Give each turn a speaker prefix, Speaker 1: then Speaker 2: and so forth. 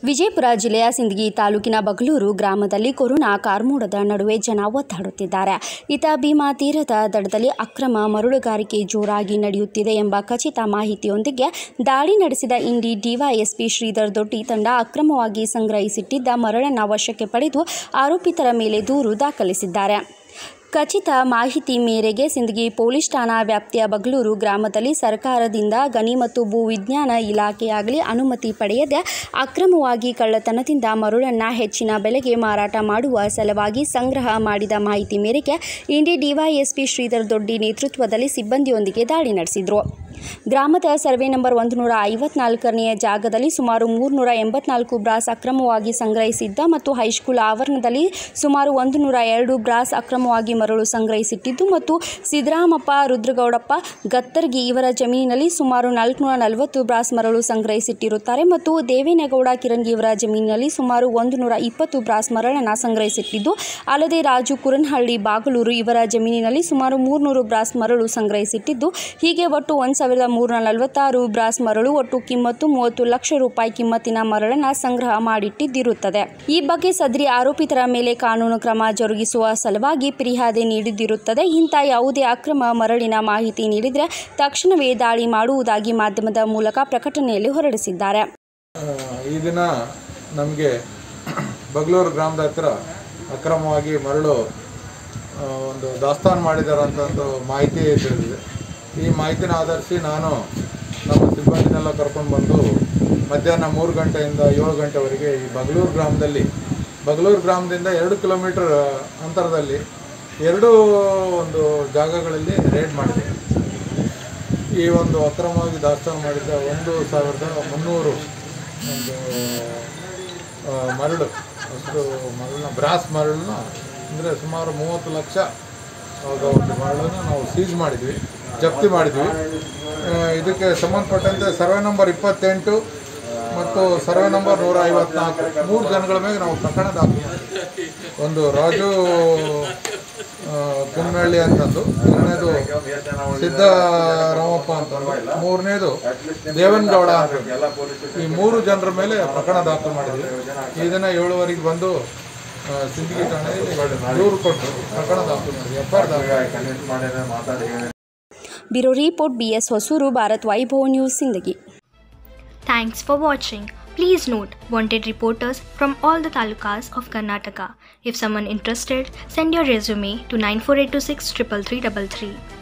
Speaker 1: ವಿಜಯಪುರ ಜಿಲ್ಲೆಯ ಸಿಂದಗಿ ತಾಲೂಕಿನ ಬಗಲೂರು ಗ್ರಾಮದಲ್ಲಿ ಕೊರೋನಾ ಕಾರ್ಮೋಡದ ನಡುವೆ ಜನ ಒತ್ತಾಡುತ್ತಿದ್ದಾರೆ ಇತ ಭೀಮಾ ತೀರದ ದಡದಲ್ಲಿ ಅಕ್ರಮ ಮರಳುಗಾರಿಕೆ ಜೋರಾಗಿ ನಡೆಯುತ್ತಿದೆ ಎಂಬ ಖಚಿತ ಮಾಹಿತಿಯೊಂದಿಗೆ ದಾಳಿ ನಡೆಸಿದ ಇಂಡಿ ಡಿವೈಎಸ್ಪಿ ಶ್ರೀಧರ್ ದೊಡ್ಡಿ ತಂಡ ಅಕ್ರಮವಾಗಿ ಸಂಗ್ರಹಿಸಿಟ್ಟಿದ್ದ ಮರಳನ್ನು ವಶಕ್ಕೆ ಪಡೆದು ಆರೋಪಿತರ ಮೇಲೆ ದೂರು ದಾಖಲಿಸಿದ್ದಾರೆ ಖಚಿತ ಮಾಹಿತಿ ಮೇರೆಗೆ ಸಿಂದಗಿ ಪೊಲೀಸ್ ಠಾಣಾ ವ್ಯಾಪ್ತಿಯ ಬಗಲೂರು ಗ್ರಾಮದಲ್ಲಿ ಸರ್ಕಾರದಿಂದ ಗಣಿ ಮತ್ತು ಭೂ ವಿಜ್ಞಾನ ಇಲಾಖೆಯಾಗಲಿ ಅನುಮತಿ ಪಡೆಯದೆ ಅಕ್ರಮವಾಗಿ ಕಳ್ಳತನದಿಂದ ಮರಳನ್ನು ಹೆಚ್ಚಿನ ಬೆಲೆಗೆ ಮಾರಾಟ ಮಾಡುವ ಸಲುವಾಗಿ ಸಂಗ್ರಹ ಮಾಡಿದ ಮಾಹಿತಿ ಮೇರೆಗೆ ಇಂಡಿ ಡಿವೈಎಸ್ಪಿ ಶ್ರೀಧರ್ ದೊಡ್ಡಿ ನೇತೃತ್ವದಲ್ಲಿ ಸಿಬ್ಬಂದಿಯೊಂದಿಗೆ ದಾಳಿ ನಡೆಸಿದರು ಗ್ರಾಮದ ಸರ್ವೆ ನಂಬರ್ ಒಂದು ನೂರ ಐವತ್ನಾಲ್ಕನೆಯ ಜಾಗದಲ್ಲಿ ಸುಮಾರು ಮೂರುನೂರ ಎಂಬತ್ನಾಲ್ಕು ಬ್ರಾಸ್ ಅಕ್ರಮವಾಗಿ ಸಂಗ್ರಹಿಸಿದ್ದ ಮತ್ತು ಹೈಸ್ಕೂಲ್ ಆವರಣದಲ್ಲಿ ಸುಮಾರು ಒಂದು ನೂರ ಎರಡು ಬ್ರಾಸ್ ಅಕ್ರಮವಾಗಿ ಮರಳು ಸಂಗ್ರಹಿಸಿಟ್ಟಿದ್ದು ಮತ್ತು ಸಿದ್ದರಾಮಪ್ಪ ರುದ್ರಗೌಡಪ್ಪ ಗತ್ತರ್ಗಿ ಇವರ ಜಮೀನಿನಲ್ಲಿ ಸುಮಾರು ನಾಲ್ಕುನೂರ ನಲವತ್ತು ಬ್ರಾಸ್ ಮರಳು ಸಂಗ್ರಹಿಸಿಟ್ಟಿರುತ್ತಾರೆ ಮತ್ತು ದೇವೇನಗೌಡ ಕಿರಂಗಿ ಇವರ ಜಮೀನಿನಲ್ಲಿ ಸುಮಾರು ಒಂದು ನೂರ ಇಪ್ಪತ್ತು ಬ್ರಾಸ್ ಮರಳನ್ನು ಸಂಗ್ರಹಿಸಿಟ್ಟಿದ್ದು ಅಲ್ಲದೆ ರಾಜು ಕುರನಹಳ್ಳಿ ಬಾಗಲೂರು ಇವರ ಜಮೀನಿನಲ್ಲಿ ಸುಮಾರು ಮೂರುನೂರು ಬ್ರಾಸ್ ಮರಳು ಸಂಗ್ರಹಿಸಿಟ್ಟಿದ್ದು ಹೀಗೆ ಒಟ್ಟು ಒಂದು ಸಾವಿರದ ಮೂರುನೂರ ನಲವತ್ತಾರು ಬ್ರಾಸ್ ಮರಳು ಒಟ್ಟು ಕಿಮ್ಮತ್ತು ಮೂವತ್ತು ಲಕ್ಷ ರೂಪಾಯಿ ಕಿಮ್ಮತ್ತಿನ ಮರಳನ್ನು ಸಂಗ್ರಹ ಮಾಡಿಟ್ಟಿದ್ದಿರುತ್ತದೆ ಈ ಬಗ್ಗೆ ಸದ್ರಿ ಆರೋಪಿತರ ಮೇಲೆ ಕಾನೂನು ಕ್ರಮ ಜರುಗಿಸುವ ಸಲುವಾಗಿ ಪಿರಿಯಾದೆ ನೀಡಿದಿರುತ್ತದೆ ಇಂಥ ಯಾವುದೇ ಅಕ್ರಮ ಮರಳಿನ ಮಾಹಿತಿ ನೀಡಿದರೆ ತಕ್ಷಣವೇ ದಾಳಿ ಮಾಡುವುದಾಗಿ ಮಾಧ್ಯಮದ ಮೂಲಕ ಪ್ರಕಟಣೆಯಲ್ಲಿ ಹೊರಡಿಸಿದ್ದಾರೆ
Speaker 2: ಆ, ಈ ದಿನ ನಮಗೆ ಬಗ್ಲೂರು ಗ್ರಾಮದ ಹತ್ರ ಅಕ್ರಮವಾಗಿ ಮರಳು ಆ, ಒಂದು ದಾಸ್ತಾನು ಮಾಡಿದ್ದಾರೆ ಅಂತ ಒಂದು ಮಾಹಿತಿ ತಿಳಿದಿದೆ ಈ ಮಾಹಿತಿನ ಆಧರಿಸಿ ನಾನು ನಮ್ಮ ಸಿಬ್ಬಂದಿನೆಲ್ಲ ಕರ್ಕೊಂಡು ಬಂದು ಮಧ್ಯಾಹ್ನ ಮೂರು ಗಂಟೆಯಿಂದ ಏಳು ಗಂಟೆವರೆಗೆ ಈ ಬಗ್ಲೂರು ಗ್ರಾಮದಲ್ಲಿ ಬಗ್ಲೂರು ಗ್ರಾಮದಿಂದ ಎರಡು ಕಿಲೋಮೀಟರ್ ಅಂತರದಲ್ಲಿ ಎರಡೂ ಒಂದು ಜಾಗಗಳಲ್ಲಿ ರೇಡ್ ಮಾಡಿದೆ ಈ ಒಂದು ಅಕ್ರಮವಾಗಿ ದಾಸ್ತಾನು ಮಾಡಿದ್ದ ಒಂದು ಸಾವಿರದ ಮುನ್ನೂರು ಒಂದು ಆ, ಮರಳು ಅಷ್ಟು ಮರಳನ್ನ ಬ್ರಾಸ್ ಮರಳನ್ನ ಅಂದರೆ ಸುಮಾರು ಮೂವತ್ತು ಲಕ್ಷ ಆಗ ಒಂದು ಮರಳನ್ನು ನಾವು ಸೀಜ್ ಮಾಡಿದ್ವಿ ಜಪ್ತಿ ಮಾಡಿದ್ವಿ ಆ, ಇದಕ್ಕೆ ಸಂಬಂಧಪಟ್ಟಂತೆ ಸರ್ವೆ ನಂಬರ್ ಇಪ್ಪತ್ತೆಂಟು ಮತ್ತು ಸರ್ವೆ ನಂಬರ್ ನೂರ ಐವತ್ನಾಲ್ಕು ಮೂರು ಜನಗಳ ಮೇಲೆ ನಾವು ಪ್ರಕರಣ ದಾಖಲು ಮಾಡಿದ್ವಿ ಒಂದು ರಾಜು ಆ, ಕುನ್ನಳ್ಳಿ ಅಂತಂದು ಎರಡನೇದು ಸಿದ್ದರಾಮಪ್ಪ ಅಂತಂದು ಮೂರನೇದು ದೇವನಗೌಡ ಅಂತ ಈ ಮೂರು ಜನರ ಮೇಲೆ ಪ್ರಕರಣ ದಾಖಲು ಮಾಡಿದ್ವಿ ಈ ದಿನ ಏಳುವರೆಗೆ ಬಂದು ಆ, ಸಿಂದಗಿ ಠಾಣೆಯಲ್ಲಿ ದೂರು ಕೊಟ್ಟು ಪ್ರಕರಣ ದಾಖಲು ಮಾಡಿದ್ವಿ ಎಫ್ ಐ ದಾಖಲು
Speaker 1: bureau report B S Hosur Bharat Vaibhav news Sindagi
Speaker 3: Thanks for watching. Please note wanted reporters from all the talukas of Karnataka. If someone interested, send your resume to 94826 33333.